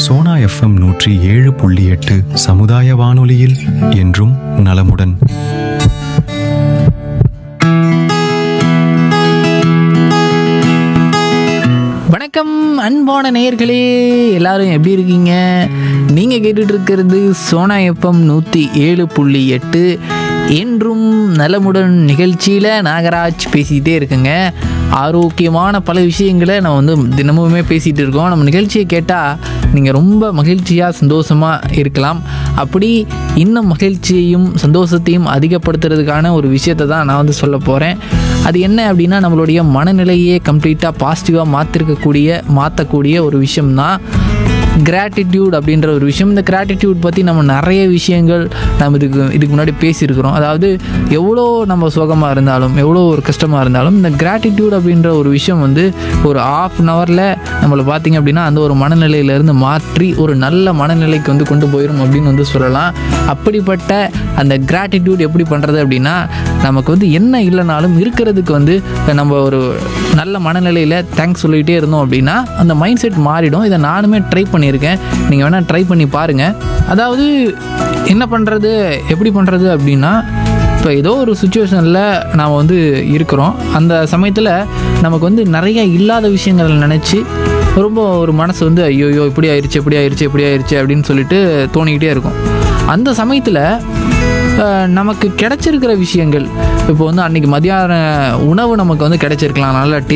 Sona FM நூற்றி ஏழு புள்ளி எட்டு சமுதாய வானொலியில் என்றும் நலமுடன் வணக்கம் அன்பான நேயர்களே எல்லாரும் எப்படி இருக்கீங்க நீங்கள் கேட்டுட்டு இருக்கிறது சோனா எஃப்எம் நூற்றி ஏழு புள்ளி எட்டு என்றும் நலமுடன் நிகழ்ச்சியில் நாகராஜ் பேசிக்கிட்டே இருக்குங்க ஆரோக்கியமான பல விஷயங்களை நம்ம வந்து தினமுமே பேசிகிட்டு இருக்கோம் நம்ம நிகழ்ச்சியை கேட்டால் நீங்கள் ரொம்ப மகிழ்ச்சியாக சந்தோஷமாக இருக்கலாம் அப்படி இன்னும் மகிழ்ச்சியையும் சந்தோஷத்தையும் அதிகப்படுத்துறதுக்கான ஒரு விஷயத்தை தான் நான் வந்து சொல்ல போகிறேன் அது என்ன அப்படின்னா நம்மளுடைய மனநிலையே கம்ப்ளீட்டாக பாசிட்டிவாக மாற்றிருக்கக்கூடிய மாற்றக்கூடிய ஒரு விஷயம்தான் கிராட்டிடியூட் அப்படின்ற ஒரு விஷயம் இந்த கிராட்டிடியூட் பற்றி நம்ம நிறைய விஷயங்கள் நம்ம இதுக்கு இதுக்கு முன்னாடி பேசியிருக்கிறோம் அதாவது எவ்வளோ நம்ம சுகமாக இருந்தாலும் எவ்வளோ ஒரு கஷ்டமாக இருந்தாலும் இந்த கிராட்டிடியூட் அப்படின்ற ஒரு விஷயம் வந்து ஒரு ஆஃப் அன் ஹவரில் நம்மளை பார்த்தீங்க அப்படின்னா அந்த ஒரு மனநிலையிலேருந்து மாற்றி ஒரு நல்ல மனநிலைக்கு வந்து கொண்டு போயிடும் அப்படின்னு வந்து சொல்லலாம் அப்படிப்பட்ட அந்த கிராட்டிடியூட் எப்படி பண்ணுறது அப்படின்னா நமக்கு வந்து என்ன இல்லைனாலும் இருக்கிறதுக்கு வந்து நம்ம ஒரு நல்ல மனநிலையில் தேங்க்ஸ் சொல்லிகிட்டே இருந்தோம் அப்படின்னா அந்த மைண்ட் செட் மாறிடும் இதை நானுமே ட்ரை பண்ணியிருக்கேன் நீங்கள் வேணால் ட்ரை பண்ணி பாருங்கள் அதாவது என்ன பண்ணுறது எப்படி பண்ணுறது அப்படின்னா இப்போ ஏதோ ஒரு சுச்சுவேஷனில் நாம் வந்து இருக்கிறோம் அந்த சமயத்தில் நமக்கு வந்து நிறைய இல்லாத விஷயங்களை நினச்சி ரொம்ப ஒரு மனசு வந்து ஐயோயோ இப்படி ஆயிடுச்சு இப்படி ஆயிடுச்சு இப்படி ஆயிடுச்சு அப்படின்னு சொல்லிட்டு தோணிக்கிட்டே இருக்கும் அந்த சமயத்தில் அஹ், நமக்கு கிடைச்சிருக்கிற விஷயங்கள் இப்போ வந்து அன்றைக்கி மதியான உணவு நமக்கு வந்து கிடைச்சிருக்கலாம் நல்ல